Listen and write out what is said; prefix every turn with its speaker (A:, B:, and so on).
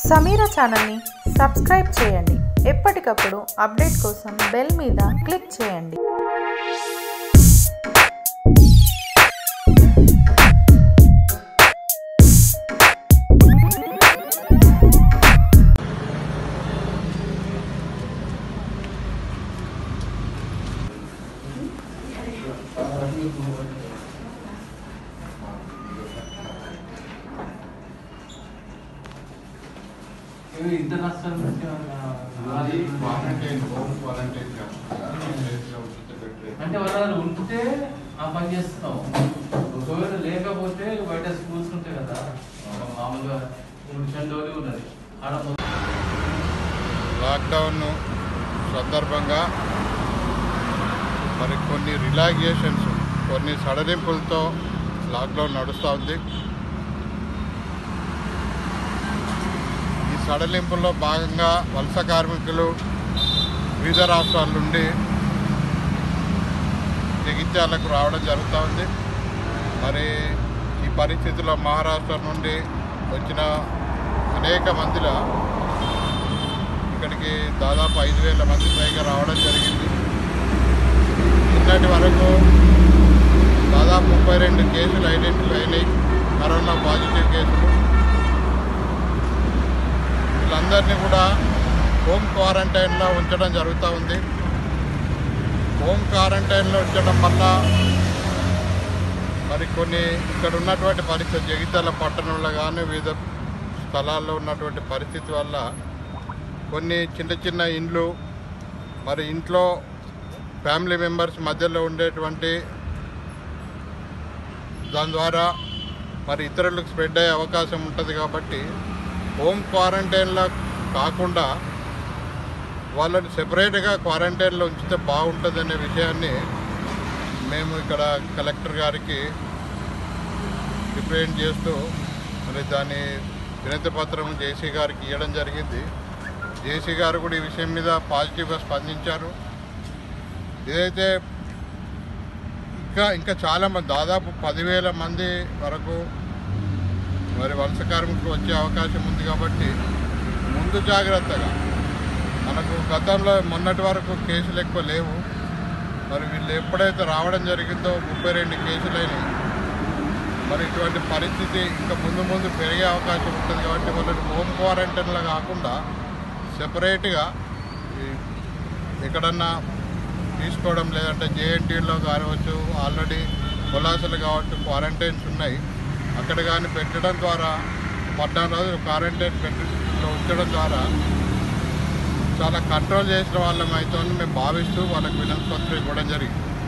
A: సమీర ఛానల్ని సబ్స్క్రైబ్ చేయండి ఎప్పటికప్పుడు అప్డేట్ కోసం బెల్ మీద క్లిక్ చేయండి
B: ఇవి ఇద్దరు రాష్ట్రాల నుంచి
C: అది క్వారంటైన్ హోమ్ క్వారంటైన్ కాకుండా ప్లేస్లో కూర్చోబెట్టి
B: అంటే వాళ్ళు ఉంటే ఆ పని చేస్తున్నాం ఒకవేళ లేకపోతే బయట స్కూల్స్ ఉంటాయి కదా మామూలుగా చెండోలి ఉన్నది ఆడ మొత్తం
C: లాక్డౌన్ సందర్భంగా మరి కొన్ని రిలాక్సేషన్స్ కొన్ని సడలింపులతో లాక్డౌన్ నడుస్తూ ఉంది ఈ సడలింపుల్లో భాగంగా వలస కార్మికులు వివిధ రాష్ట్రాల నుండి జగిత్యాలకు రావడం జరుగుతూ ఉంది మరి ఈ పరిస్థితుల్లో మహారాష్ట్ర నుండి వచ్చిన అనేక మందిలో ఇక్కడికి దాదాపు ఐదు వేల మంది పైగా రావడం జరిగింది నిన్నటి వరకు దాదాపు ముప్పై రెండు కేసులు ఐడెంటిఫై అయినాయి కరోనా పాజిటివ్ కేసులు వీళ్ళందరినీ కూడా హోమ్ క్వారంటైన్లో ఉంచడం జరుగుతూ ఉంది హోమ్ క్వారంటైన్లో ఉంచడం వల్ల మరి కొన్ని ఇక్కడ ఉన్నటువంటి పరిస్థితి జగిత్యాల పట్టణంలో కానీ వివిధ స్థలాల్లో ఉన్నటువంటి పరిస్థితి వల్ల కొన్ని చిన్న చిన్న ఇండ్లు మరి ఇంట్లో ఫ్యామిలీ మెంబర్స్ మధ్యలో ఉండేటువంటి దాని ద్వారా మరి ఇతరులకు స్ప్రెడ్ అయ్యే అవకాశం ఉంటుంది కాబట్టి హోమ్ క్వారంటైన్లో కాకుండా వాళ్ళని సెపరేట్గా క్వారంటైన్లో ఉంచితే బాగుంటుందనే విషయాన్ని మేము ఇక్కడ కలెక్టర్ గారికి రిప్రజెంట్ చేస్తూ మరి దాని వినతి పత్రం జేసీ గారికి ఇవ్వడం జరిగింది జేసీ గారు కూడా ఈ విషయం మీద పాజిటివ్గా స్పందించారు ఇదైతే ఇంకా ఇంకా చాలా మంది దాదాపు పదివేల మంది వరకు మరి వలస కార్మికులు వచ్చే అవకాశం ఉంది కాబట్టి ముందు జాగ్రత్తగా మనకు గతంలో మొన్నటి వరకు కేసులు ఎక్కువ లేవు మరి వీళ్ళు ఎప్పుడైతే రావడం జరిగిందో ముప్పై రెండు కేసులైనవి మరి ఇటువంటి పరిస్థితి ఇంకా ముందు ముందు పెరిగే అవకాశం ఉంటుంది కాబట్టి వాళ్ళని హోమ్ క్వారంటైన్లో కాకుండా సెపరేట్గా ఈ ఎక్కడన్నా తీసుకోవడం లేదంటే జేఎన్టీలో కానివచ్చు ఆల్రెడీ పొలాసులు కావచ్చు క్వారంటైన్స్ ఉన్నాయి అక్కడ కానీ పెట్టడం ద్వారా పద్నాలుగు రోజులు క్వారంటైన్ పెట్టడంలో ఉంచడం ద్వారా చాలా కంట్రోల్ చేసిన వాళ్ళం అయితే మేము భావిస్తూ వాళ్ళకి వినతి పత్రం ఇవ్వడం జరిగింది